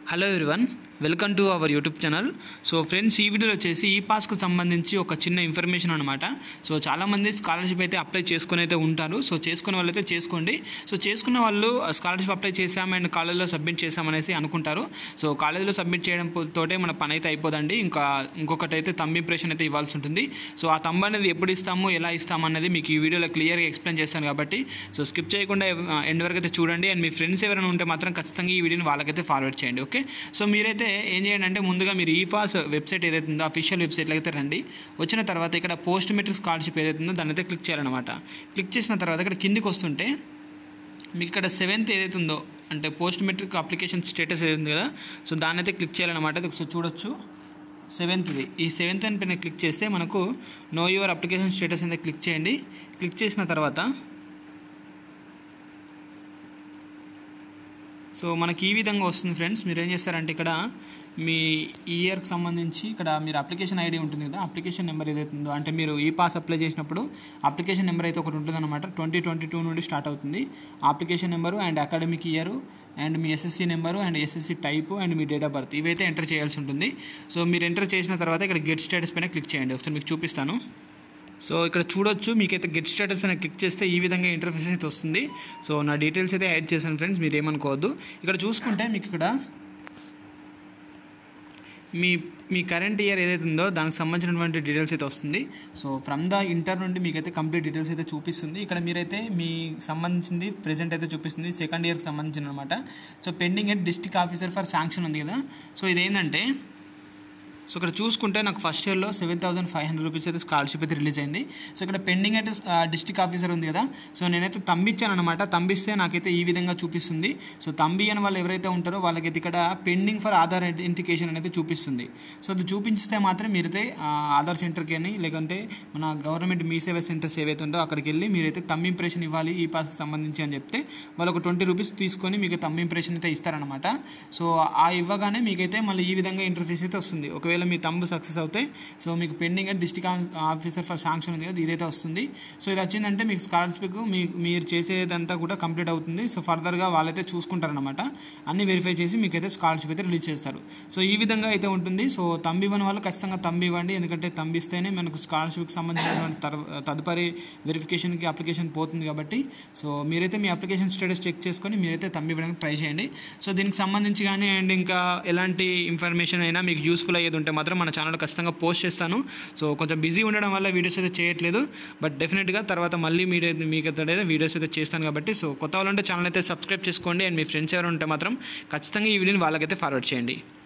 hello everyone welcome to our YouTube channel so friends ఈ వీడియోలో వచ్చేసి ఈ పాస్కు సంబంధించి ఒక చిన్న ఇన్ఫర్మేషన్ అనమాట సో చాలామంది స్కాలర్షిప్ అయితే అప్లై చేసుకుని అయితే ఉంటారు సో చేసుకునే వాళ్ళు అయితే చేసుకోండి సో చేసుకున్న వాళ్ళు స్కాలర్షిప్ అప్లై చేసాం అండ్ కాలేజ్లో సబ్మిట్ చేసామనేసి అనుకుంటారు సో కాలేజ్లో సబ్మిట్ చేయడం పో- తోటే మన పని అయితే అయిపోదండి ఇంకా ఇంకొకటి అయితే తంబ్ ఇంప్రెషన్ అయితే ఇవ్వాల్సి ఉంటుంది సో ఆ తంబ్ అనేది ఎప్పుడు ఇస్తాము ఎలా ఇస్తాము అనేది మీకు ఈ వీడియోలో క్లియర్గా ఎక్స్ప్లెయిన్ చేస్తాను కాబట్టి సో స్కిప్ చేయకుండా ఎండ్ వరకు అయితే చూడండి అండ్ మీ ఫ్రెండ్స్ ఎవరైనా ఉంటే మాత్రం ఖచ్చితంగా ఈ వీడియోని వాళ్ళకైతే ఫార్వర్డ్ చేయండి ఓకే సో మీరైతే ఏం చేయండి అంటే ముందుగా మీరు ఈ పాస్ వెబ్సైట్ ఏదైతే ఉందో అఫీషియల్ వెబ్సైట్లో అయితే రండి వచ్చిన తర్వాత ఇక్కడ పోస్ట్ మెట్రిక్ స్కాలర్షిప్ ఏదైతే ఉందో దాన్ని అయితే క్లిక్ చేయాలన్నమాట క్లిక్ చేసిన తర్వాత ఇక్కడ కిందికి వస్తుంటే మీకు ఇక్కడ సెవెంత్ ఏదైతే ఉందో అంటే పోస్ట్ మెట్రిక్ అప్లికేషన్ స్టేటస్ ఏదైతే ఉంది కదా సో దాన్ని అయితే క్లిక్ చేయాలన్నమాట ఇది ఒకసారి చూడొచ్చు సెవెంత్ది ఈ సెవెంత్ అని పైన క్లిక్ చేస్తే మనకు నో యువర్ అప్లికేషన్ స్టేటస్ అనేది క్లిక్ చేయండి క్లిక్ చేసిన తర్వాత సో మనకి ఈ విధంగా వస్తుంది ఫ్రెండ్స్ మీరు ఏం చేస్తారంటే ఇక్కడ మీ ఇయర్కి సంబంధించి ఇక్కడ మీరు అప్లికేషన్ ఐడి ఉంటుంది కదా అప్లికేషన్ నెంబర్ ఏదైతే ఉందో అంటే మీరు ఈ పాస్ అప్లై చేసినప్పుడు అప్లికేషన్ నెంబర్ అయితే ఒకటి ఉంటుంది అనమాట ట్వంటీ ట్వంటీ టూ నుండి స్టార్ట్ అవుతుంది ఆ application number and academic year and మీ SSC number and SSC type and మీ డేట్ ఆఫ్ బర్త్ ఇవైతే ఎంటర్ చేయాల్సి ఉంటుంది సో మీరు ఎంటర్ చేసిన తర్వాత ఇక్కడ గెట్ స్టేటస్ పైన క్లిక్ చేయండి ఒకసారి మీకు చూపిస్తాను సో ఇక్కడ చూడొచ్చు మీకైతే గెట్ స్టేటస్ పైన క్లిక్ చేస్తే ఈ విధంగా ఇంటర్ఫేస్ అయితే వస్తుంది సో నా డీటెయిల్స్ అయితే యాడ్ చేశాను ఫ్రెండ్స్ మీరు ఏమనుకోవద్దు ఇక్కడ చూసుకుంటే మీకు ఇక్కడ మీ మీ కరెంట్ ఇయర్ ఏదైతే ఉందో దానికి సంబంధించినటువంటి డీటెయిల్స్ అయితే వస్తుంది సో ఫ్రమ్ ద ఇంటర్ నుండి మీకైతే కంప్లీట్ డీటెయిల్స్ అయితే చూపిస్తుంది ఇక్కడ మీరైతే మీ సంబంధించింది ప్రెజెంట్ అయితే చూపిస్తుంది సెకండ్ ఇయర్కి సంబంధించిన అనమాట so pending at district officer for sanction ఉంది కదా సో ఇదేంటంటే సో ఇక్కడ చూసుకుంటే నాకు ఫస్ట్ ఇయర్లో seven thousand five hundred rupees అయితే స్కాలర్షిప్ అయితే రిలీజ్ అయింది సో ఇక్కడ పెండింగ్ అయితే డిస్ట్రిక్ట్ ఆఫీసర్ ఉంది కదా సో నేనైతే తంబిచ్చాను అనమాట తంబిస్తే నాకైతే ఈ విధంగా చూపిస్తుంది సో తంబి అని వాళ్ళు ఎవరైతే ఉంటారో వాళ్ళకైతే ఇక్కడ పెండింగ్ ఫర్ ఆధార్ ఐడెంటిఫికేషన్ అనేది చూపిస్తుంది సో అది చూపించితే మాత్రం మీరైతే ఆ, ఆధార్ సెంటర్కి అని లేకుంటే మన గవర్నమెంట్ మీ సేవా సెంటర్స్ ఏవైతే ఉందో అక్కడికి వెళ్ళి మీరైతే తమ్ ఇంప్రెషన్ ఇవ్వాలి ఈ పాస్కి సంబంధించి అని చెప్తే వాళ్ళు ఒక ట్వంటీ రూపీస్ తీసుకొని మీకు తమ్ ఇంప్రెషన్ అయితే ఇస్తారనమాట సో ఆ ఇవ్వగానే మీకైతే మళ్ళీ ఈ విధంగా ఇంటర్ఫేస్ అయితే వస్తుంది ఒకవేళ మీ తంబు సక్సెస్ అవుతే సో మీకు pending and district officer for sanction ఉంది కదా ఇదైతే వస్తుంది సో ఇది వచ్చిందంటే మీకు స్కాలర్షిప్ మీ మీరు చేసేదంతా కూడా కంప్లీట్ అవుతుంది సో ఫర్దర్గా వాళ్ళైతే చూసుకుంటారనమాట అన్ని వెరిఫై చేసి మీకైతే స్కాలర్షిప్ అయితే రిలీజ్ చేస్తారు సో ఈ విధంగా అయితే ఉంటుంది సో తంబి ఇవ్వని వాళ్ళు ఖచ్చితంగా తంబి ఇవ్వండి ఎందుకంటే తంబి ఇస్తేనే మనకు స్కాలర్షిప్కి సంబంధించినటువంటి తర్వా- తదుపరి వెరిఫికేషన్కి అప్లికేషన్ పోతుంది కాబట్టి సో మీరైతే మీ అప్లికేషన్ స్టేటస్ చెక్ చేసుకొని మీరైతే తంబి ఇవ్వడానికి ట్రై చేయండి సో దీనికి సంబంధించి కానీ అండ్ ఇంకా ఎలాంటి ఇన్ఫర్మేషన్ అయినా మీకు యూస్ఫుల్ అయ్యేది ఉంటే మాత్రం మన ఛానల్ ఖచ్చితంగా పోస్ట్ చేస్తాను సో కొంచెం బిజీ ఉండడం వల్ల వీడియోస్ అయితే చేయట్లేదు బట్ డెఫినెట్గా తర్వాత మళ్ళీ మీడియో మీకు అయితే వీడియోస్ అయితే చేస్తాను కాబట్టి సో కొత్త వాళ్ళు ఉంటే ఛానల్ అయితే సబ్స్క్రైబ్ చేసుకోండి అండ్ మీ ఫ్రెండ్స్ ఎవరు ఉంటే మాత్రం ఖచ్చితంగా ఈ వీడియోని వాళ్ళకైతే ఫార్వర్డ్ చేయండి